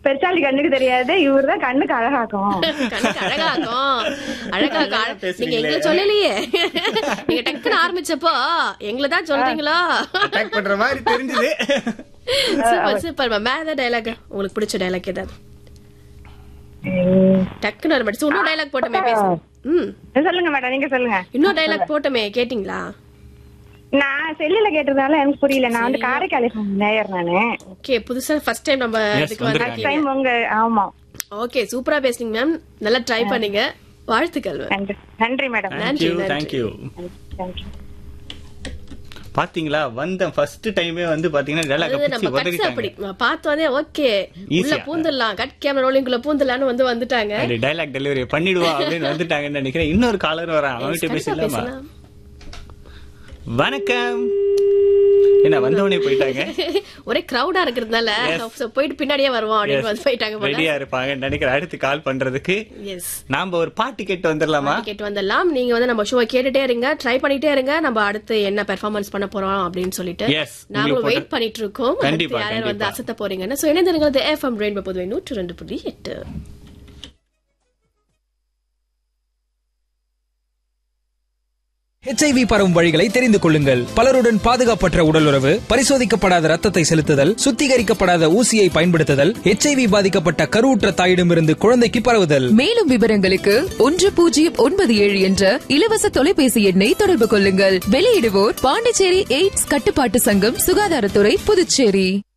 பெருசாலி கண்ணுக்கு தெரியாது இவர்தான் கண்ணுக்கு அழகாக்கும் கணக்கு அழகாக்கும் அழகாக்கும் அழ- நீங்க பேசுறீங்களே. எங்களை சொல்லலையே நீங்க டக்குன்னு ஆரம்பிச்சப்போ எங்களை தான் சொல்றீங்களோ அட்டாக் பண்ற மாதிரி தெரிஞ்சது சூப்பர் சூப்பர் மேம் வேற ஏதாவது டைலாக் உங்களுக்கு பிடிச்ச டைலாக் ஏதாவது டக்குன்னு வர மாட்டேன் இன்னொரு டைலாக் போட்டோமே பேசுங்க ம் சொல்லுங்க மேடம் நீங்க சொல்லுங்க இன்னொரு டைலாக் போட்டோமே கேட்டிங்களா நான் செல்லுல கேட்டதுனால எனக்கு புரியல நான் வந்து காரைக்கால் நேயர் நானு ஓகே புதுசா ஃபர்ஸ்ட் டைம் நம்ம Yes, இதுக்கு வந்திருக்காங்க. வந்திருக்கீங்க டைம் உங்க ஆமா ஓகே சூப்பரா பேசுனீங்க மேம் நல்லா ட்ரை பண்ணீங்க வாழ்த்துக்கள் ma'am. நன்றி நன்றி மேடம் தேங்க்யூ நன்றி. தேங்க்யூ தேங்க்யூ பாத்தீங்களா வந்த ஃபர்ஸ்ட் டைமே வந்து பாத்தீங்கன்னா டைலாக் அதாவது நம்ம பிடிச்சி கட்ஸ் அப்படி உதறிட்டாங்க பார்த்தோன்னே ஓகே உள்ள Easy-ஆ. பூந்துடலாம் கட் கேமரா ரோலிங்குள்ள பூந்துடலாம்னு வந்து வந்துட்டாங்க அப்படி டைலாக் டெலிவரி பண்ணிடுவா அப்படின்னு வந்துட்டாங்கன்னு நினைக்கிறேன் இன்னொரு காலர் வரான் அவன்கிட்ட கண்டிப்பா பேசலாமா பேசலாம். வணக்கம் என்ன வந்தவனே போயிட்டாங்க ஒரே கிரௌடா இருக்கிறதுனால so போயிட்டு பின்னாடியே வருவோம் அப்படின்னு வந்து போயிட்டாங்க போல ரெடியா இருப்பாங்கன்னு நினைக்கிறேன் அடுத்து கால் பண்றதுக்கு எஸ் நாம ஒரு பாட்டு கேட்டு வந்துடலாமா கேட்டு வந்துடலாம் நீங்க வந்து நம்ம ஷோ கேட்டுட்டே இருங்க ட்ரை பண்ணிட்டே இருங்க நம்ம அடுத்து என்ன பெர்ஃபார்மன்ஸ் பண்ண போறோம் அப்படின்னு சொல்லிட்டு Yes, நாங்களும் உங்களுக்கு வெயிட் பண்ணிட்டு இருக்கோம் கண்டிப்பா, அடுத்து யார் யார் வந்து கண்டிப்பா. அசத்த போறீங்கன்னு சோ இணைந்திருக்கிறது எஃப்எம் ரெயின்போ பொதுவை நூற்று ரெண்டு புள்ளி எட்டு ஹெச்ஐவி பரவும் வழிகளை தெரிந்து கொள்ளுங்கள் பலருடன் பாதுகாப்பற்ற உடலுறவு பரிசோதிக்கப்படாத ரத்தத்தை செலுத்துதல் சுத்திகரிக்கப்படாத ஊசியை பயன்படுத்துதல் ஹெச்ஐவி பாதிக்கப்பட்ட கருவுற்ற தாயிடமிருந்து குழந்தைக்கு பரவுதல் மேலும் விவரங்களுக்கு ஒன்று பூஜ்ஜியம் ஒன்பது ஏழு என்ற இலவச தொலைபேசி எண்ணை தொடர்பு கொள்ளுங்கள் வெளியிடுவோர் பாண்டிச்சேரி எய்ட்ஸ் கட்டுப்பாட்டு சங்கம் சுகாதாரத்துறை புதுச்சேரி